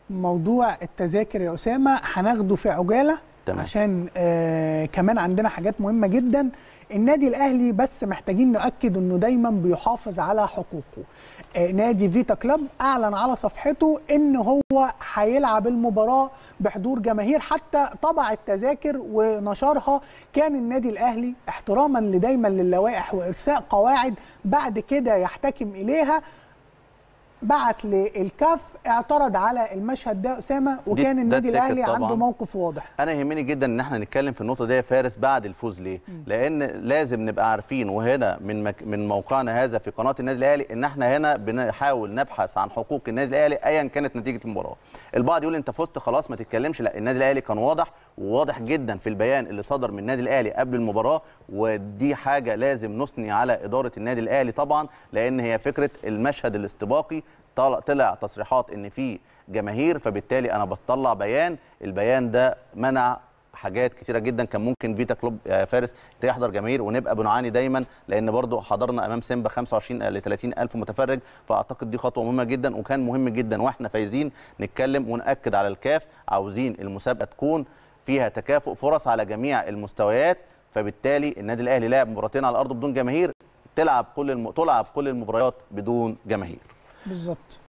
موضوع التذاكر يا اسامه هناخده في عجاله تمام. عشان آه كمان عندنا حاجات مهمه جدا النادي الاهلي بس محتاجين نؤكد انه دايما بيحافظ على حقوقه آه نادي فيتا كلوب اعلن على صفحته ان هو هيلعب المباراه بحضور جماهير حتى طبع التذاكر ونشرها كان النادي الاهلي احتراما لدايما للوائح وارساء قواعد بعد كده يحتكم اليها بعت للكاف اعترض على المشهد ده اسامه وكان ده النادي التيكت الاهلي طبعاً. عنده موقف واضح انا يهمني جدا ان احنا نتكلم في النقطه دي يا فارس بعد الفوز ليه لان لازم نبقى عارفين وهنا من مك... من موقعنا هذا في قناه النادي الاهلي ان احنا هنا بنحاول نبحث عن حقوق النادي الاهلي ايا كانت نتيجه المباراه البعض يقول انت فزت خلاص ما تتكلمش لا النادي الاهلي كان واضح وواضح جدا في البيان اللي صدر من النادي الاهلي قبل المباراه ودي حاجه لازم نثني على اداره النادي الاهلي طبعا لان هي فكره المشهد الاستباقي طلع, طلع تصريحات ان في جماهير فبالتالي انا بطلع بيان البيان ده منع حاجات كتيره جدا كان ممكن فيتا كلوب يا فارس يحضر جماهير ونبقى بنعاني دايما لان برضو حضرنا امام سيمبا 25 ل 30 الف متفرج فاعتقد دي خطوه مهمه جدا وكان مهم جدا واحنا فايزين نتكلم وناكد على الكاف عاوزين المسابقه تكون فيها تكافؤ فرص على جميع المستويات فبالتالي النادي الاهلي لعب مباراتين على الارض بدون جماهير تلعب كل الم... تلعب كل المباريات بدون جماهير بالظبط